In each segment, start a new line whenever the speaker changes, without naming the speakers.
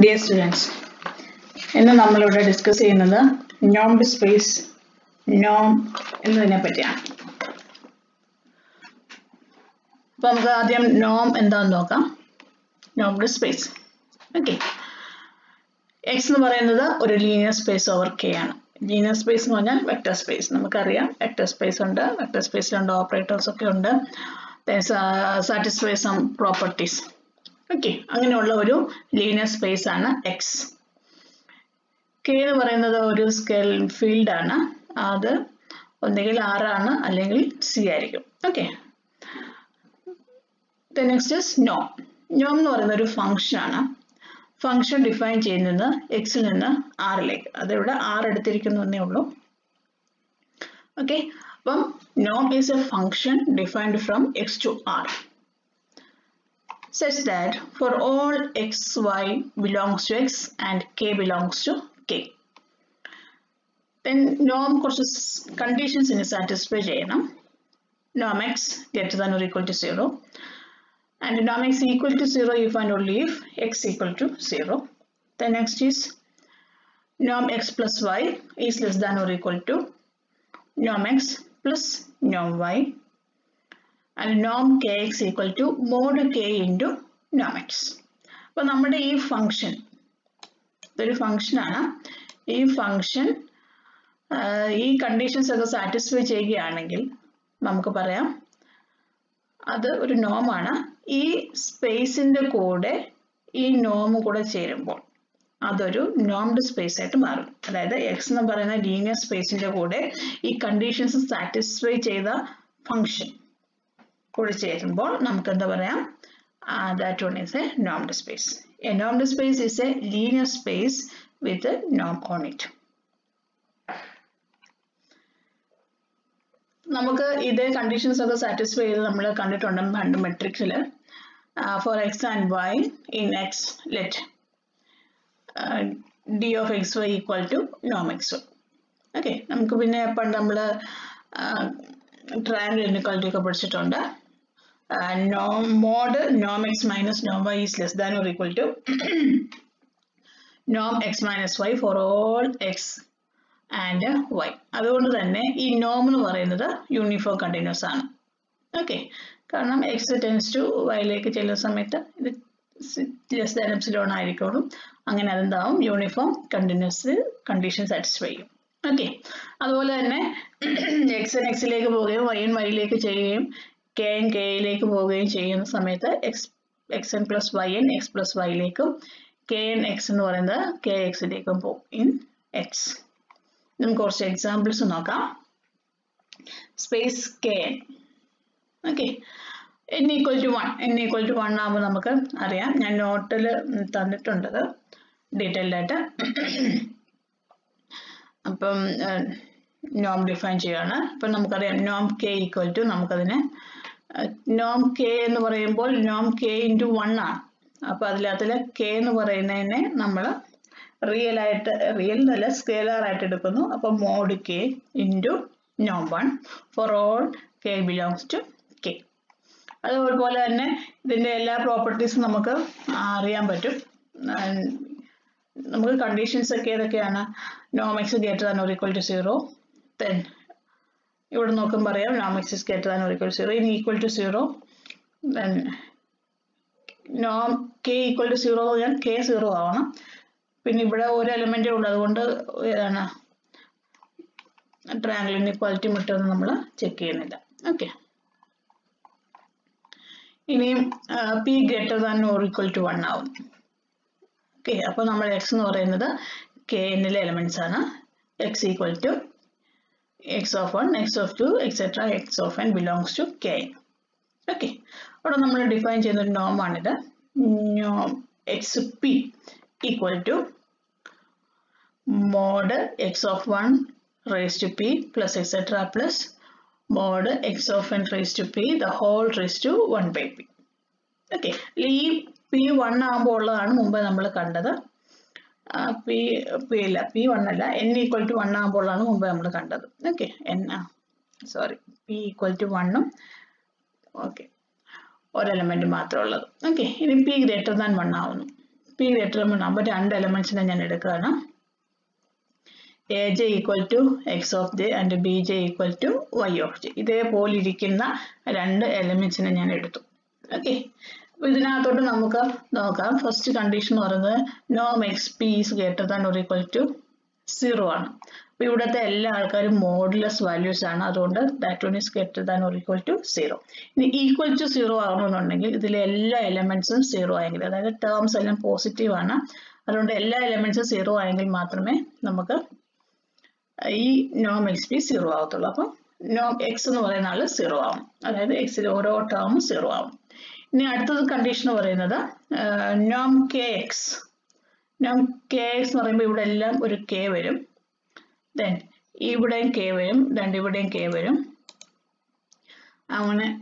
Dear students ഇന്ന് നമ്മളിവിടെ discuss ചെയ്യുന്നത് നോംഡ് സ്പേസ് നോം എന്നതിനെ പറ്റിയാണ് അപ്പൊ നമുക്ക് ആദ്യം നോം എന്താന്ന് നോക്കാം നോംഡ് സ്പേസ് ഓക്കെ എക്സ് എന്ന് പറയുന്നത് ഒരു ലീനിയർ സ്പേസ് ഓവർ കെ ആണ് ലീനിയർ സ്പേസ് എന്ന് പറഞ്ഞാൽ വെക്ടർ സ്പേസ് നമുക്കറിയാം വെക്ടർ സ്പേസ് ഉണ്ട് വെക്ടർ സ്പേസിലുണ്ട് ഓപ്പറേറ്റേഴ്സ് ഒക്കെ ഉണ്ട് സാറ്റിസ്ഫൈ സം പ്രോപ്പർട്ടീസ് ഓക്കെ അങ്ങനെയുള്ള ഒരു ലീനിയർ സ്പേസ് ആണ് എക്സ് കെ എന്ന് പറയുന്നത് ഒരു സ്കെൽ ഫീൽഡ് ആണ് അത് ഒന്നുകിൽ ആറാണ് അല്ലെങ്കിൽ സി ആയിരിക്കും ഓക്കെ നെക്സ്റ്റ് ഇസ് നോം നോം എന്ന് പറയുന്ന ഒരു ഫംഗ്ഷൻ ആണ് ഫംഗ്ഷൻ ഡിഫൈൻ ചെയ്യുന്നത് എക്സിൽ നിന്ന് ആറിലേക്ക് അതിവിടെ ആറ് എടുത്തിരിക്കുന്നു എന്നേ ഉള്ളൂ ഓക്കെ അപ്പം നോം is a function defined from X to R such that for all x, y belongs to x and k belongs to k. Then norm കുറച്ച് കണ്ടീഷൻസിന് സാറ്റിസ്ഫൈ ചെയ്യണം norm x greater than or equal to 0 and norm x equal to 0 if and only if x equal to 0. The next is norm x plus y is less than or equal to norm x plus norm y and norm kx equal to mod k into norm x. അപ്പോൾ നമ്മുടെ ഈ function ഇതൊരു ഫംഗ്ഷനാണ് ഈ function ഈ conditions ഒക്കെ satisfy ചെയ്യുകയാണെങ്കിൽ നമുക്ക് പറയാം അത് ഒരു നോമാണ് ഈ സ്പേസിന്റെ കൂടെ ഈ നോം കൂടെ ചേരുമ്പോൾ അതൊരു നോംഡ് സ്പേസ് ആയിട്ട് മാറും അതായത് എക്സ് എന്ന് പറയുന്ന ലീനിയർ സ്പേസിന്റെ കൂടെ ഈ കണ്ടീഷൻസ് സാറ്റിസ്ഫൈ ചെയ്ത ഫംഗ്ഷൻ കൂടി ചേരുമ്പോൾ നമുക്ക് എന്താ പറയാം that one is A normed space A normed space is A linear space with Noam on it നമുക്ക് ഇതേ കണ്ടീഷൻസ് ഒക്കെ സാറ്റിസ്ഫൈ ചെയ്ത് നമ്മൾ കണ്ടിട്ടുണ്ട് പണ്ട് മെട്രിക്സിൽ four X and Y in X let D of X Y equal to നോം X Y okay നമുക്ക് പിന്നെ പണ്ട് നമ്മൾ ട്രയാങ്കിൾ ഇൻഇക്വാലിറ്റി ഒക്കെ പഠിച്ചിട്ടുണ്ട് നോം mode Noam X minus Noam Y is less than or equal to നോം X minus Y for all X and Y അതുകൊണ്ട് തന്നെ ഈ നോം എന്ന് പറയുന്നത് യൂണിഫോം കണ്ടിന്യൂസ് ആണ് ഓക്കെ കാരണം എക്സ് ടെൻസ് ടു വൈയിലേക്ക് ചെല്ലുന്ന സമയത്ത് ഇത് ലെസ് ദാൻ എപ്സിലോൺ ആയിരിക്കുള്ളൂ അങ്ങനെ അതെന്താവും യൂണിഫോം കണ്ടിന്യൂസ് കണ്ടീഷൻ സാറ്റിസ്ഫൈ ചെയ്യും ഓക്കെ അതുപോലെ തന്നെ എക്സ് എൻ എക്സിലേക്ക് പോവുകയും വൈ എൻ വൈയിലേക്ക് ചെയ്യുകയും കെ എൻ കെയിലേക്ക് പോവുകയും ചെയ്യുന്ന സമയത്ത് X X N plus Y N X plus വൈയിലേക്കും കെ എൻ എക്സ് എന്ന് പറയുന്നത് കെ എക്സിലേക്കും പോകും ഇൻ എക്സ് നമുക്ക് കുറച്ച് എക്സാമ്പിൾസ് നോക്കാം space K N okay N equal to one N equal to one ആകുമ്പോൾ നമുക്ക് അറിയാം ഞാൻ നോട്ടിൽ തന്നിട്ടുണ്ടത് ഡീറ്റെയിൽഡ് ആയിട്ട് അപ്പം നോം ഡിഫൈൻ ചെയ്യുകയാണ് അപ്പം നമുക്കറിയാം നോം കെ ഈക്വൽ ടു നമുക്കതിനെ നോം കെ എന്ന് പറയുമ്പോൾ നോം കെ ഇൻറ്റു വൺ ആണ് അപ്പോൾ അതിനകത്തിൽ കെ എന്ന് പറയുന്നതിനെ നമ്മൾ റിയൽ ആയിട്ട് റിയൽ അല്ല സ്കേലർ ആയിട്ട് എടുക്കുന്നു അപ്പോൾ മോഡ് കെ ഇൻറ്റു നോം one for all k belongs to k അതുപോലെ തന്നെ ഇതിൻ്റെ എല്ലാ പ്രോപ്പർട്ടീസും നമുക്ക് അറിയാൻ പറ്റും നമുക്ക് കണ്ടീഷൻസ് ഒക്കെ ഏതൊക്കെയാണ് നോം x greater than or equal to zero then ഇവിടെ നോക്കുമ്പോൾ പറയാം നോം x is greater than or equal to zero ഇനി ഈക്വൽ ടു സീറോ ദെൻ നോം കെ ഈക്വൽ ടു സീറോ എന്ന് പറഞ്ഞാൽ കെ സീറോ ആവണം പിന്നെ ഇവിടെ ഒരു എലമെൻറ്റേ ഉള്ളൂ അതുകൊണ്ട് ഏതാണ് ട്രയാങ്കിളിന് ഇക്വാലിറ്റി മറ്റൊന്നും നമ്മൾ ചെക്ക് ചെയ്യുന്നില്ല ഓക്കെ ഇനിയും p greater than or equal to one ആവും ഓക്കെ അപ്പോൾ നമ്മൾ എക്സ് എന്ന് പറയുന്നത് കെ എന്നിലെ എലമെൻറ്റ്സ് ആണ് x equal to x of one x of two etcetera x of n belongs to k okay അവിടെ നമ്മൾ ഡിഫൈൻ ചെയ്യുന്ന ഒരു നോമാണിത് നോം x p equal to mod x of one raise to p plus etcetera plus mod x of n raise to p the whole raise to one by p okay ഈ p one ആകുമ്പോൾ ഉള്ളതാണ് മുമ്പ് നമ്മൾ കണ്ടത് p p ഇല്ല p one അല്ല n equal to one ആകുമ്പോഴാണ് മുമ്പ് നമ്മൾ കണ്ടത് ഓക്കെ എൻ ആ സോറി പി ഈക്വൽ ടു വണ്ണും ഓക്കെ ഒരു എലമെന്റ് മാത്രം ഉള്ളത് ഓക്കെ ഇനി പി ഗ്രേറ്റർ ദാൻ വൺ ആവുന്നു പി ഡിറ്റർമിൻ ആകുമ്പോൾ രണ്ട് എലമെന്റ്സിനെ ഞാൻ എടുക്കുകയാണ് a j equal to x of j and b j equal to y of j ഇതേപോലെ ഇരിക്കുന്ന രണ്ട് എലമെന്റ്സിനെ ഞാൻ എടുത്തു ഓക്കെ അപ്പൊ ഇതിനകത്തോട്ട് നമുക്ക് നോക്കാം ഫസ്റ്റ് കണ്ടീഷൻ എന്ന് പറയുന്നത് നോം x p is greater than or equal to zero ആണ് അപ്പൊ ഇവിടുത്തെ എല്ലാ ആൾക്കാരും മോഡുലസ് വാല്യൂസ് ആണ് അതുകൊണ്ട് that one is greater than or equal to zero ഇനി ഈക്വൽ ടു സീറോ ആകണമെന്നുണ്ടെങ്കിൽ ഇതിലെ എല്ലാ എലമെന്റ്സും സീറോ ആയെങ്കിൽ അതായത് ടേംസ് എല്ലാം പോസിറ്റീവ് ആണ് അതുകൊണ്ട് എല്ലാ എലമെന്റ്സും സീറോ ആയെങ്കിൽ മാത്രമേ നമുക്ക് ഈ നോം എക്സ് പി സീറോ ആവത്തുള്ളൂ അപ്പം നോം എക്സ് എന്ന് പറയുന്ന ആള് സീറോ ആവും അതായത് എക്സിൽ ഓരോ ടേമും സീറോ ആവും ഇനി അടുത്തത് കണ്ടീഷൻ പറയുന്നത് നോം കെ എക്സ് നോം കെ എക്സ് എന്ന് പറയുമ്പോൾ ഇവിടെ എല്ലാം ഒരു കെ വരും ദെൻ ഇവിടെയും കെ വരും രണ്ട് ഇവിടെയും കെ വരും അങ്ങനെ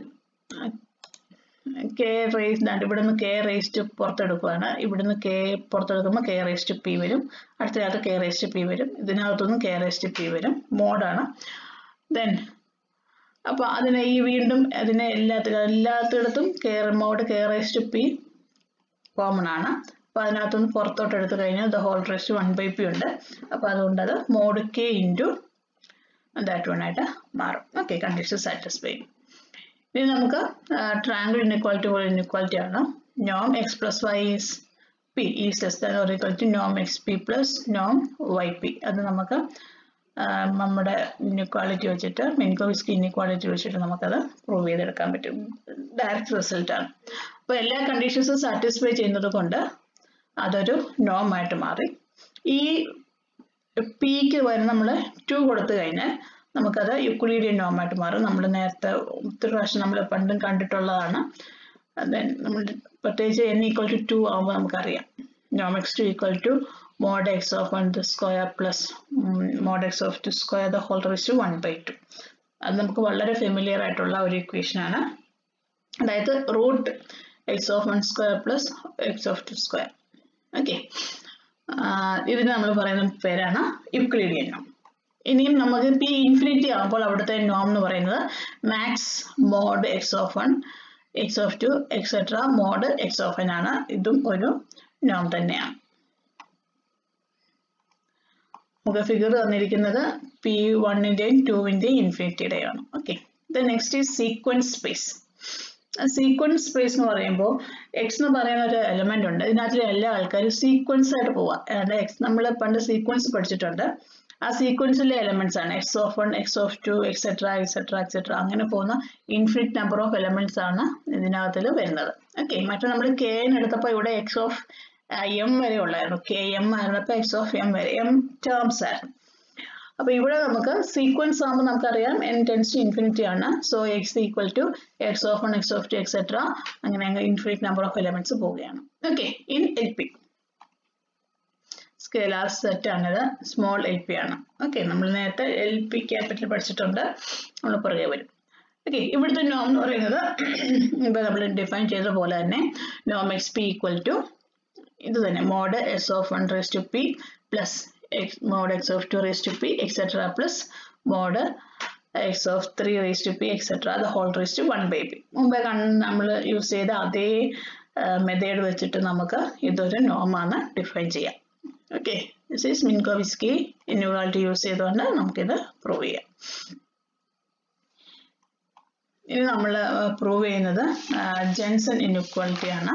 കെ റേസ് ദാണ്ട് ഇവിടുന്ന് കെ റേസ് ടു പുറത്തെടുക്കുകയാണ് ഇവിടുന്ന് കെ പുറത്തെടുക്കുമ്പോൾ കെ റേസ് ടു പി വരും അടുത്തതിനകത്ത് കെ റേസ് ടു പി വരും ഇതിനകത്തുനിന്ന് കെ റേസ് ടു പി വരും മോഡാണ് ദെൻ അപ്പോൾ അതിനെ ഈ വീണ്ടും അതിനെ എല്ലാത്തിലും എല്ലാത്തിടത്തും k mod k raise to p common ആണ് അപ്പോൾ അതിനകത്തുനിന്ന് പുറത്തോട്ട് എടുത്തു കഴിഞ്ഞാൽ the whole raise to one by p ഉണ്ട് അപ്പോൾ അതുകൊണ്ട് അത് mod k into that one ആയിട്ട് മാറും ഓക്കെ കണ്ടീഷൻ സാറ്റിസ്ഫൈ ഇനി നമുക്ക് ട്രാങ്കിൾ ഇൻഇക്വാലിറ്റി പോലെ ഇൻഇക്വാലിറ്റി ആണ് നോം X plus Y is P is less than or equal to നോം എക്സ് പി പ്ലസ് നോം വൈ പി അത് നമുക്ക് നമ്മുടെ ഇൻഇക്വാളിറ്റി വെച്ചിട്ട് മെൻകോവിസ്കി ഇൻഇക്വാളിറ്റി വെച്ചിട്ട് നമുക്കത് പ്രൂവ് ചെയ്തെടുക്കാൻ പറ്റും ഡയറക്റ്റ് റിസൾട്ട് ആണ് അപ്പോൾ എല്ലാ കണ്ടീഷൻസും സാറ്റിസ്ഫൈ ചെയ്യുന്നത് കൊണ്ട് അതൊരു നോം ആയിട്ട് മാറി ഈ പിക്ക് വരെ നമ്മൾ ടു കൊടുത്തു കഴിഞ്ഞാൽ നമുക്കത് യുക്ലീഡിയൻ നോമായിട്ട് മാറും നമ്മൾ നേരത്തെ ഒത്തിരി പ്രാവശ്യം നമ്മൾ പണ്ടും കണ്ടിട്ടുള്ളതാണ് ദെൻ നമ്മൾ പ്രത്യേകിച്ച് എൻ ഈക്വൽ ടു ടു ആകുമ്പോൾ നമുക്കറിയാം നോം x two equal to mod x of 1 the square plus um, mod x of 2 square the whole raised to 1 by 2 അത് നമുക്ക് വളരെ ഫെമിലിയർ ആയിട്ടുള്ള ഒരു ഇക്വേഷൻ ആണ് അതായത് root x of one square plus x of two square okay ഇതിന് നമ്മൾ പറയുന്ന പേരാണ് യുക്ലീഡിയൻ നോം ഇനിയും നമുക്ക് പി ഇൻഫിനിറ്റി ആകുമ്പോൾ അവിടുത്തെ നോം എന്ന് പറയുന്നത് max mod x of one x of two etcetera mod x of n ആണ് ഇതും ഒരു നോം തന്നെയാണ് നമുക്ക് ഫിഗർ തന്നിരിക്കുന്നത് പി വണ്ണിൻ്റെയും ടുവിൻ്റെയും ഇൻഫിനിറ്റിയുടെയാണ് okay the next is sequence space sequence space എന്ന് പറയുമ്പോൾ എക്സ് എന്ന് പറയുന്ന ഒരു എലമെന്റ് ഉണ്ട് ഇതിനകത്ത് എല്ലാ ആൾക്കാരും സീക്വൻസ് ആയിട്ട് പോവാം അതായത് എക്സ് നമ്മൾ പണ്ട് സീക്വൻസ് പഠിച്ചിട്ടുണ്ട് ആ സീക്വൻസിലെ എലമെന്റ്സ് ആണ് x of one x of two etcetera etcetera etcetera അങ്ങനെ പോകുന്ന ഇൻഫിനിറ്റ് നമ്പർ ഓഫ് എലമെന്റ്സ് ആണ് ഇതിനകത്തിൽ വരുന്നത് ഓക്കെ മറ്റേ നമ്മൾ കെ എടുത്തപ്പോൾ ഇവിടെ എക്സ് ഓഫ് എം വരെ ഉള്ളായിരുന്നു കെ എം ആയിരുന്നപ്പോൾ എക്സ് ഓഫ് എം വരെ എം ടേംസ് ആയിരുന്നു അപ്പൊ ഇവിടെ നമുക്ക് സീക്വൻസ് ആകുമ്പോൾ നമുക്കറിയാം എൻ ടെൻസ് ടു ഇൻഫിനിറ്റി ആണ് so x equal to x of one x of two etcetera അങ്ങനെ അങ്ങ് ഇൻഫിനിറ്റ് നമ്പർ ഓഫ് എലമെന്റ്സ് പോവുകയാണ് okay in l p scalar set ആണിത് സ്മോൾ എൽ പി ആണ് ഓക്കെ നമ്മൾ നേരത്തെ എൽ പി ക്യാപിറ്റൽ പഠിച്ചിട്ടുണ്ട് നമ്മൾ പുറകെ വരും ഓക്കെ ഇവിടുത്തെ നോം എന്ന് പറയുന്നത് ഇപ്പൊ നമ്മൾ ഡിഫൈൻ ചെയ്ത പോലെ തന്നെ നോം എക്സ് പി ഈക്വൽ ടു ഇത് തന്നെ mod s of one raise to p plus x mod x of two raise to p etcetera plus mod x of three raise to p etcetera അത് whole raise to one by p മുമ്പേ നമ്മൾ use ചെയ്ത അതേ method വെച്ചിട്ട് നമുക്ക് ഇതൊരു നോമാണ് define ചെയ്യാം okay this is Minkowski inequality use ചെയ്തുകൊണ്ട് നമുക്കിത് പ്രൂവ് ചെയ്യാം ഇനി നമ്മൾ പ്രൂവ് ചെയ്യുന്നത് ജെൻസൺ ഇൻഇക്വാലിറ്റി ആണ്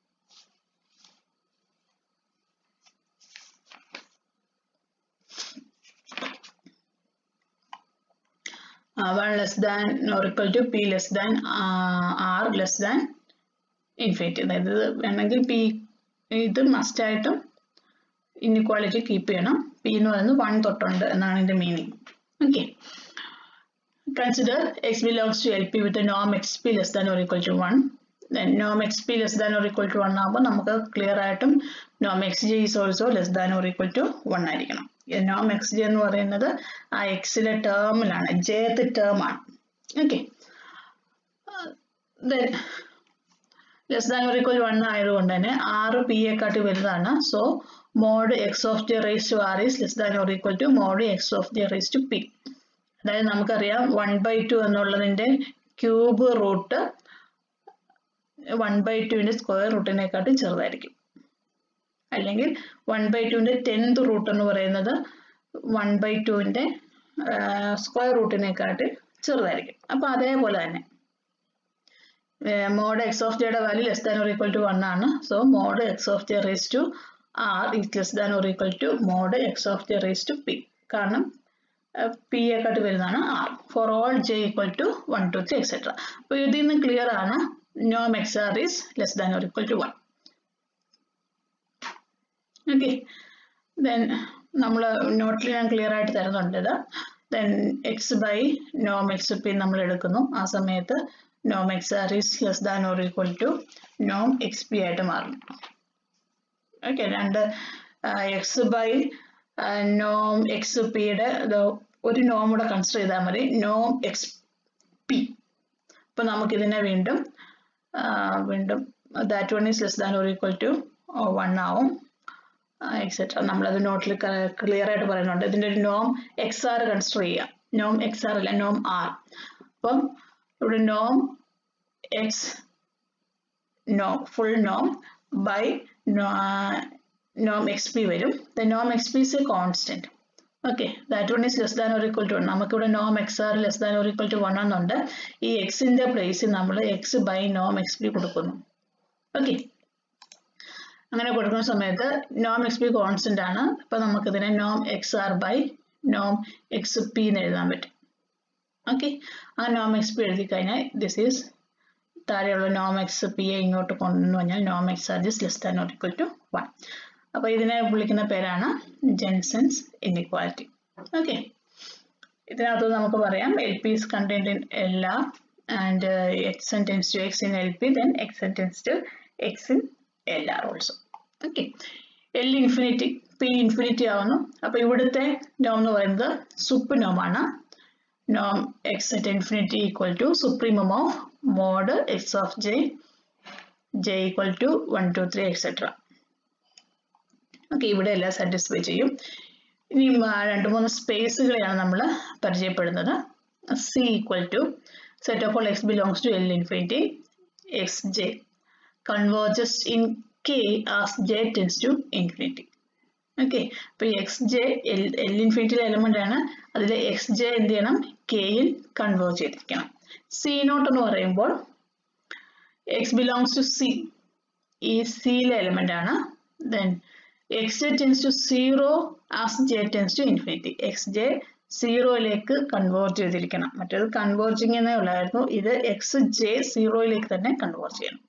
one less than nor equal to p less than r less than infinity അതായത് വേണമെങ്കിൽ പി ഇത് മസ്റ്റായിട്ടും ഇൻഇക്വാളിറ്റി കീപ്പ് ചെയ്യണം പി എന്ന് പറയുന്നത് വൺ തൊട്ടുണ്ട് എന്നാണ് ഇതിന്റെ meaning okay consider X belongs to L P with Noam x P less than or equal to one Noam x P less than or equal to one ആകുമ്പോൾ നമുക്ക് clear ആയിട്ടും നോം X J is also less than or equal to one ആയിരിക്കണം നോം X J എന്ന് പറയുന്നത് ആ എക്സിലെ ടേമിലാണ് jth term ആണ് okay then less than or equal one ആയതുകൊണ്ട് തന്നെ ആറ് പി എക്കാട്ടി വലുതാണ് so mod x of j raise to r is less than or equal to mod x of j raise to p അതായത് നമുക്കറിയാം one by two എന്നുള്ളതിന്റെ cube root one by ടുവിന്റെ square റൂട്ടിനെക്കാട്ടും ചെറുതായിരിക്കും അല്ലെങ്കിൽ വൺ ബൈ ടുവിൻ്റെ tenth root എന്ന് പറയുന്നത് വൺ ബൈ ടുവിൻ്റെ സ്ക്വയർ റൂട്ടിനെക്കാട്ടി ചെറുതായിരിക്കും അപ്പോൾ അതേപോലെ തന്നെ മോഡ് എക്സ് ഓഫ് ജെയുടെ value less than or equal to one ആണ് so mod x of j raise to r is less than or equal to mod x of j raise to p കാരണം p യെക്കാട്ട് വരുന്നതാണ് r for all j equal to one two three etcetera അപ്പോൾ ഇതിൽ നിന്ന് clear ആണ് നോം x r is less than or equal to one okay then നമ്മൾ നോട്ടിൽ ഞാൻ ക്ലിയർ ആയിട്ട് തരുന്നുണ്ട് ഇത് ദെൻ എക്സ് ബൈ നോം എക്സ് പി നമ്മൾ എടുക്കുന്നു ആ സമയത്ത് നോം x r is less than or equal to നോം എക്സ് പി ആയിട്ട് മാറും ഓക്കെ രണ്ട് എക്സ് ബൈ നോം എക്സ് പിയുടെ ഒരു നോം കൂടെ കൺസിഡർ ചെയ്താൽ മതി നോം എക്സ് പി അപ്പോൾ നമുക്കിതിനെ വീണ്ടും വീണ്ടും that one is less than or equal to one ആവും എക്സെട്ര നമ്മളത് നോട്ടിൽ ക്ലിയർ ആയിട്ട് പറയുന്നുണ്ട് ഇതിൻ്റെ ഒരു നോം എക്സ് ആർ കൺസിഡർ ചെയ്യാം നോം എക്സ് ആർ അല്ല നോം ആർ അപ്പം ഇവിടെ നോം X no full Noam by നോം എക്സ് പി വരും the Noam x P is A constant okay that one is less than or equal to one നമുക്കിവിടെ നോം x R less than or equal to one എന്നുണ്ട് ഈ എക്സിന്റെ പ്ലേസിൽ നമ്മൾ X by നോം x P കൊടുക്കുന്നു okay അങ്ങനെ കൊടുക്കുന്ന സമയത്ത് നോം എക്സ് പി കോൺസ്റ്റന്റ് ആണ് അപ്പൊ നമുക്കിതിനെ നോം എക്സ് ആർ ബൈ നോം എക്സ് പി എന്ന് എഴുതാൻ പറ്റും ഓക്കെ ആ നോം എക്സ് പി എഴുതി കഴിഞ്ഞാൽ ദിസ് ഈസ് താഴെയുള്ള നോം എക്സ് പി എ ഇങ്ങോട്ട് കൊണ്ടുവന്നു കഴിഞ്ഞാൽ നോം x r is less than or equal to one അപ്പോൾ ഇതിനെ വിളിക്കുന്ന പേരാണ് ജെൻസൻസ് ഇൻഇക്വാലിറ്റി ഓക്കെ ഇതിനകത്ത് നമുക്ക് പറയാം l p is contained in l r and x n tends to x in l p then x n tends to x in l r also okay l infinity p infinity ആവുന്നു അപ്പോൾ ഇവിടുത്തെ നോം എന്ന് പറയുന്നത് sup നോമാണ് നോം x at infinity equal to supremum of mod x of j j equal to one two three etcetera okay ഇവിടെ എല്ലാം സാറ്റിസ്ഫൈ ചെയ്യും ഇനി രണ്ട് മൂന്ന് സ്പേസുകളെയാണ് നമ്മൾ പരിചയപ്പെടുന്നത് c equal to set of all x belongs to l infinity x j converges in k as j tends to infinity. Okay അപ്പൊ എക്സ് ജെ എൽ എൽ ഇൻഫിനിറ്റിയിലെ എലമെന്റ് ആണ് അതിൽ എക്സ് ജെ എന്ത് ചെയ്യണം കെയിൽ കൺവേർട്ട് ചെയ്തിരിക്കണം സി നോട്ട് എന്ന് പറയുമ്പോൾ എക്സ് ബിലോങ്സ് ടു സി ഈ സിയിലെ എലമെന്റ് ആണ് then x j tends to zero as j tends to infinity x j സീറോയിലേക്ക് കൺവേർട്ട് ചെയ്തിരിക്കണം മറ്റേത് കൺവേർജിങ് എന്നേ ഉള്ളായിരുന്നു ഇത് എക്സ് ജെ സീറോയിലേക്ക് തന്നെ കൺവേർട്ട് ചെയ്യണം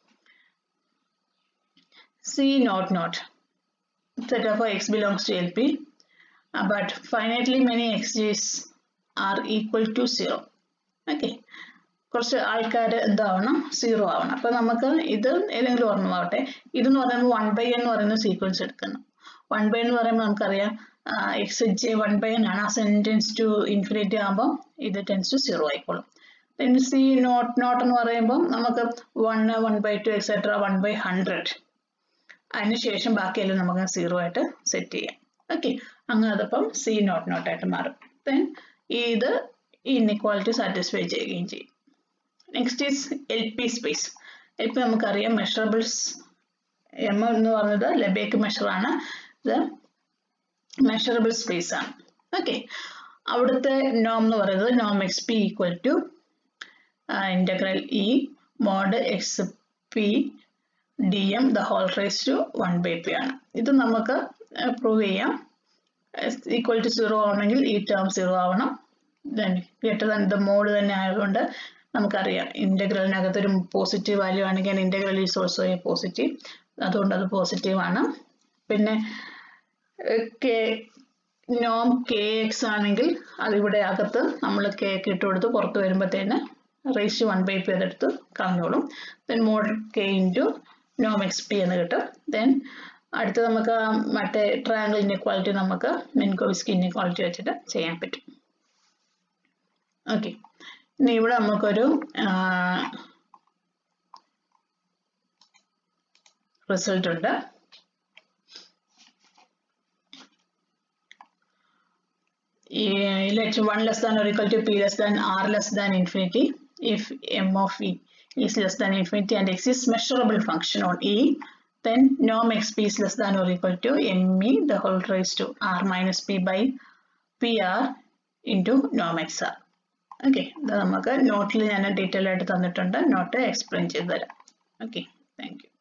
C naught naught set of x belongs to LP uh, but finitely many xj's are equal to 0 okay കുറച്ച് ആൾക്കാർ എന്താവണം സീറോ ആവണം അപ്പൊ നമുക്ക് ഇത് ഏതെങ്കിലും ഓർമ്മമാവട്ടെ ഇതെന്ന് പറയുമ്പോൾ വൺ ബൈ എന്ന് പറയുന്ന സീക്വൻസ് എടുക്കുന്നു വൺ ബൈ എന്ന് പറയുമ്പോൾ നമുക്കറിയാം x j one by n ആണ് ആ സെൻറ്റൻസ് ടു ഇൻഫിനിറ്റി ആകുമ്പോൾ ഇത് ടെൻസ് ടു സീറോ ആയിക്കോളും പിന്നെ സി നോട്ട് നോട്ട് എന്ന് പറയുമ്പോൾ നമുക്ക് one one by two etcetera one by hundred അതിനുശേഷം ബാക്കിയെല്ലാം നമുക്ക് സീറോ ആയിട്ട് സെറ്റ് ചെയ്യാം ഓക്കെ അങ്ങനെ അതപ്പം സി നോട്ട് നോട്ട് ആയിട്ട് മാറും ദെൻ ഇത് ഈ ഇൻഇക്വാലിറ്റി സാറ്റിസ്ഫൈ ചെയ്യുകയും ചെയ്യും next is l p space l p നമുക്കറിയാം മെഷറബിൾസ് എം എന്ന് പറയുന്നത് ലബേക്ക് മെഷറാണ് ഇത് മെഷറബിൾ സ്പേസ് ആണ് ഓക്കെ അവിടുത്തെ നോം എന്ന് പറയുന്നത് നോം x p equal to integral e mod x p d m the whole raise to one by p ആണ് ഇത് നമുക്ക് പ്രൂവ് ചെയ്യാം ഈക്വൽ ടു സീറോ ആണെങ്കിൽ ഈ ടേം സീറോ ആവണം then greater than the mod തന്നെ ആയതുകൊണ്ട് നമുക്കറിയാം ഇൻ്റഗ്രലിനകത്ത് ഒരു പോസിറ്റീവ് വാല്യൂ ആണെങ്കിൽ integral is also a positive അതുകൊണ്ട് അത് പോസിറ്റീവ് ആണ് പിന്നെ കെ നോം കെ എക്സ് ആണെങ്കിൽ അതിവിടെ അകത്ത് നമ്മൾ കെ ഒക്കെ ഇട്ട് കൊടുത്ത് പുറത്ത് വരുമ്പോഴത്തേന് റേഷ്യോ വൺ ബൈ പി അതെടുത്ത് കളഞ്ഞോളും ദെൻ മോഡ് കെ ഇൻറ്റു നോം എക്സ് പി എന്ന് കിട്ടും ദെൻ അടുത്ത് നമുക്ക് മറ്റേ ട്രയാങ്കിൾ ഇൻഇക്വാലിറ്റി നമുക്ക് മെൻകോവിസ്കി ഇൻഇക്വാലിറ്റി വെച്ചിട്ട് ചെയ്യാൻ പറ്റും ഓക്കെ ഇനി ഇവിടെ നമുക്കൊരു റിസൾട്ട് ഉണ്ട് let 1 less than or equal to p less than r less than infinity if m of e is less than infinity and x is measurable function on e then norm xp is less than or equal to me the whole raised to r minus p by pr into norm xr okay ഇത് നമുക്ക് നോട്ടിൽ ഞാൻ detail ആയിട്ട് തന്നിട്ടുണ്ട് not explain ചെയ്ത് തരാം okay thank you